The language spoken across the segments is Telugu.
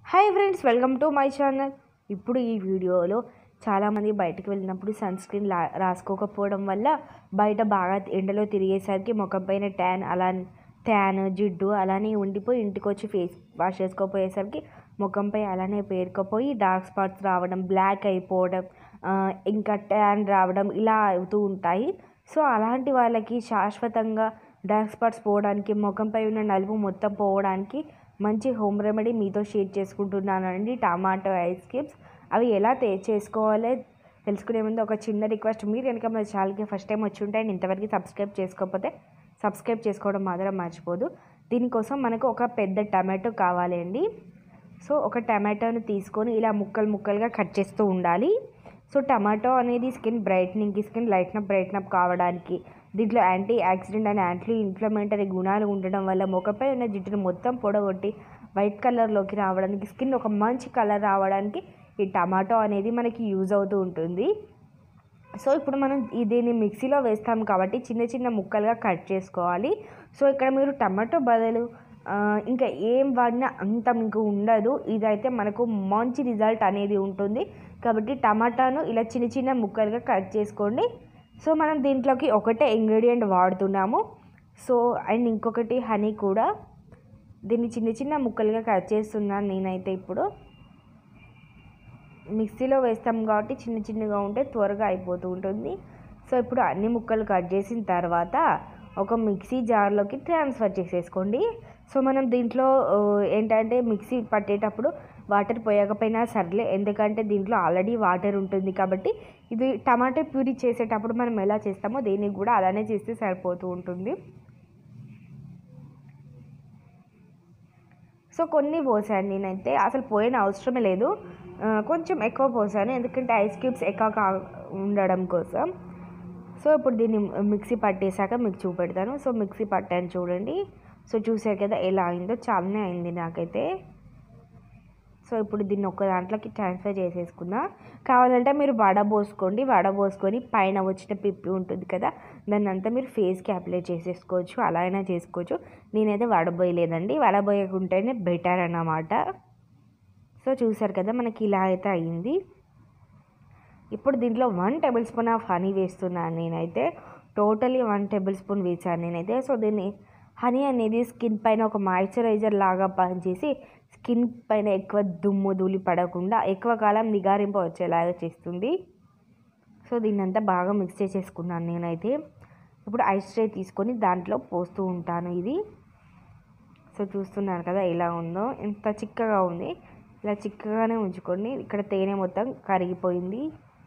hi friends welcome to my channel ఇప్పుడు ఈ వీడియోలో చాలామంది బయటకు వెళ్ళినప్పుడు సన్ స్క్రీన్ లా రాసుకోకపోవడం వల్ల బయట బాగా ఎండలో తిరిగేసరికి ముఖం పైన ట్యాన్ అలా ట్యాన్ జిడ్డు అలానే ఉండిపోయి ఇంటికి వచ్చి ఫేస్ వాష్ చేసుకోపోయేసరికి ముఖంపై అలానే పేరుకుపోయి డార్క్ స్పాట్స్ రావడం బ్లాక్ అయిపోవడం ఆ, ఇంకా ట్యాన్ రావడం ఇలా అవుతూ ఉంటాయి సో అలాంటి వాళ్ళకి శాశ్వతంగా డార్క్ స్పాట్స్ పోవడానికి ముఖంపై ఉన్న నలుపు మొత్తం పోవడానికి మంచి హోమ్ రెమెడీ మీతో షేర్ చేసుకుంటున్నానండి టమాటో ఐస్ క్యూబ్స్ అవి ఎలా తే చేసుకోవాలో తెలుసుకునే ముందు ఒక చిన్న రిక్వెస్ట్ మీరు కనుక మన ఛానల్కి ఫస్ట్ టైం వచ్చి ఉంటే అండ్ ఇంతవరకు సబ్స్క్రైబ్ చేసుకోకపోతే సబ్స్క్రైబ్ చేసుకోవడం మాత్రం మర్చిపోదు దీనికోసం మనకు ఒక పెద్ద టమాటో కావాలి అండి సో ఒక టమాటోని తీసుకొని ఇలా ముక్కలు ముక్కలుగా కట్ చేస్తూ ఉండాలి సో టమాటో అనేది స్కిన్ బ్రైట్నింగ్కి స్కిన్ లైట్నప్ బ్రైట్నప్ కావడానికి దీంట్లో antioxidant and anti inflammatory గుణాలు ఉండడం వల్ల ముఖపై ఉన్న జిడ్డును మొత్తం పొడగొట్టి వైట్ కలర్లోకి రావడానికి స్కిన్ ఒక మంచి కలర్ రావడానికి ఈ టమాటో అనేది మనకి యూజ్ అవుతూ ఉంటుంది సో ఇప్పుడు మనం ఈ దీన్ని మిక్సీలో వేస్తాం కాబట్టి చిన్న చిన్న ముక్కలుగా కట్ చేసుకోవాలి సో ఇక్కడ మీరు టమాటో బదులు ఆ, ఇంకా ఏం వాడినా అంత మీకు ఉండదు ఇదైతే మనకు మంచి రిజల్ట్ అనేది ఉంటుంది కాబట్టి టమాటాను ఇలా చిన్న చిన్న ముక్కలుగా కట్ చేసుకోండి సో మనం దీంట్లోకి ఒకటే ఇంగ్రీడియంట్ వాడుతున్నాము సో అండ్ ఇంకొకటి హనీ కూడా దీన్ని చిన్న చిన్న ముక్కలుగా కట్ చేస్తున్నాను నేనైతే ఇప్పుడు మిక్సీలో వేస్తాం కాబట్టి చిన్న చిన్నగా ఉంటే త్వరగా అయిపోతూ ఉంటుంది సో ఇప్పుడు అన్ని ముక్కలు కట్ చేసిన తర్వాత ఒక మిక్సీ జార్లోకి ట్రాన్స్ఫర్ చేసేసుకోండి సో మనం దీంట్లో ఆ, ఏంటంటే మిక్సీ పట్టేటప్పుడు వాటర్ పోయకపోయినా సర్లే ఎందుకంటే దీంట్లో ఆల్రెడీ వాటర్ ఉంటుంది కాబట్టి ఇది టమాటో ప్యూరీ చేసేటప్పుడు మనం ఎలా చేస్తామో దీనికి కూడా అలానే చేస్తే సరిపోతూ ఉంటుంది సో కొన్ని పోసాను నేనైతే అసలు పోయిన అవసరమే లేదు ఆ, కొంచెం ఎక్కువ పోసాను ఎందుకంటే ఐస్ క్యూబ్స్ ఎక్కువ కా ఉండడం కోసం సో ఇప్పుడు దీన్ని మిక్సీ పట్టేశాక మీకు చూపెడతాను సో మిక్సీ పట్టాను చూడండి సో చూసారు కదా ఎలా అయిందో చాలానే అయింది నాకైతే సో ఇప్పుడు దీన్ని ఒక దాంట్లోకి ట్రాన్స్ఫర్ చేసేసుకున్నా కావాలంటే మీరు వడబోసుకోండి వడబోసుకొని పైన వచ్చిన పిప్పి ఉంటుంది కదా దాన్ని అంతా మీరు ఫేస్కి అప్లై చేసేసుకోవచ్చు అలా అయినా చేసుకోవచ్చు నేనైతే వడబోయలేదండి వడబోయకుంటేనే బెటర్ అన్నమాట సో చూసారు కదా మనకి ఇలా అయితే అయ్యింది ఇప్పుడు దీంట్లో one tablespoon of honey వేస్తున్నాను నేనైతే టోటలీ వన్ టేబుల్ స్పూన్ వేసాను నేనైతే సో దీన్ని హనీ అనేది స్కిన్ పైన ఒక మాయిశ్చరైజర్ లాగా పనిచేసి స్కిన్ పైన ఎక్కువ దుమ్ము ధూళి పడకుండా ఎక్కువ కాలం నిగారింపు వచ్చేలాగా చేస్తుంది సో దీన్నంతా బాగా మిక్స్ చేసేసుకున్నాను నేనైతే ఇప్పుడు ఐస్ ట్రే తీసుకొని దాంట్లో పోస్తూ ఉంటాను ఇది సో చూస్తున్నారు కదా ఎలా ఉందో ఎంత చిక్కగా ఉంది ఇలా చిక్కగానే ఉంచుకోండి ఇక్కడ తేనె మొత్తం కరిగిపోయింది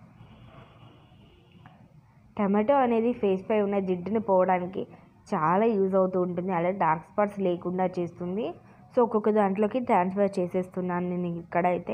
టమాటో అనేది ఫేస్ పై ఉన్న జిడ్డుని పోవడానికి చాలా యూజ్ అవుతూ ఉంటుంది అలాగే డార్క్ స్పాట్స్ లేకుండా చేస్తుంది సో ఒక్కొక్క దాంట్లోకి ట్రాన్స్ఫర్ చేసేస్తున్నాను నేను ఇక్కడైతే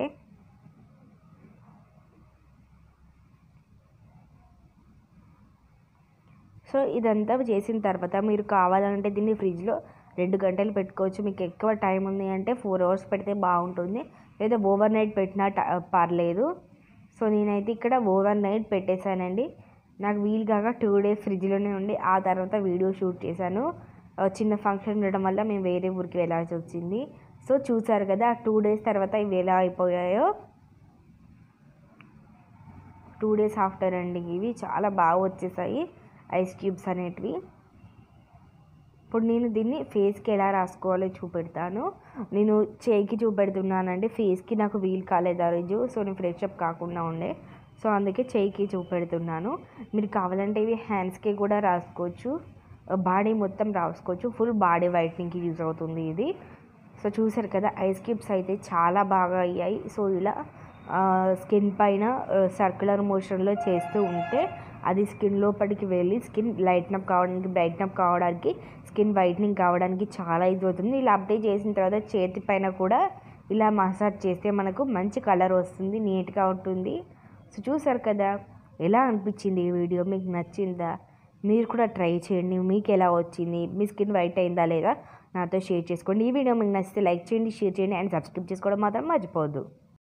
సో ఇదంతా చేసిన తర్వాత మీరు కావాలంటే దీన్ని ఫ్రిడ్జ్లో రెండు గంటలు పెట్టుకోవచ్చు మీకు ఎక్కువ టైం ఉంది అంటే ఫోర్ అవర్స్ పెడితే బాగుంటుంది లేదా ఓవర్ నైట్ పెట్టినా ట- పర్లేదు సో నేనైతే ఇక్కడ ఓవర్ నైట్ పెట్టేశానండి నాకు వీలు కాక టూ డేస్ ఫ్రిడ్జ్లోనే ఉండి ఆ తర్వాత వీడియో షూట్ చేశాను ఆ, చిన్న ఫంక్షన్ ఉండడం వల్ల మేము వేరే ఊరికి వెళ్ళాల్సి వచ్చింది సో చూసారు కదా టూ డేస్ తర్వాత ఇవి ఎలా అయిపోయాయో టూ డేస్ ఆఫ్టర్ అండి ఇవి చాలా బాగా వచ్చేసాయి ఐస్ క్యూబ్స్ అనేటివి ఇప్పుడు నేను దీన్ని ఫేస్కి ఎలా రాసుకోవాలో చూపెడతాను నేను చేయికి చూపెడుతున్నానండి ఫేస్కి నాకు వీలు కాలేదు ఆ రోజు సో నేను ఫ్రెష్ అప్ కాకుండా ఉండే సో అందుకే చేయికి చూపెడుతున్నాను మీరు కావాలంటే ఇవి హ్యాండ్స్కి కూడా రాసుకోవచ్చు బాడీ మొత్తం రాసుకోవచ్చు ఫుల్ బాడీ వైట్నింగ్కి యూజ్ అవుతుంది ఇది సో చూసారు కదా ఐస్ క్యూబ్స్ అయితే చాలా బాగా అయ్యాయి సో ఇలా స్కిన్ పైన సర్క్యులర్ మోషన్లో చేస్తూ ఉంటే అది స్కిన్ లోపలికి వెళ్ళి స్కిన్ లైట్నప్ కావడానికి బ్రైట్నప్ కావడానికి స్కిన్ వైట్నింగ్ కావడానికి చాలా ఇది అవుతుంది ఇలా అప్లై చేసిన తర్వాత చేతి పైన కూడా ఇలా మసాజ్ చేస్తే మనకు మంచి కలర్ వస్తుంది నీట్గా ఉంటుంది సో చూసారు కదా ఎలా అనిపించింది ఈ వీడియో మీకు నచ్చిందా మీరు కూడా ట్రై చేయండి మీకు ఎలా వచ్చింది మీ స్కిన్ వైట్ అయిందా లేదా నాతో షేర్ చేసుకోండి ఈ వీడియో మీకు నచ్చితే లైక్ చేయండి షేర్ చేయండి అండ్ సబ్స్క్రైబ్ చేసుకోవడం మాత్రం మర్చిపోవద్దు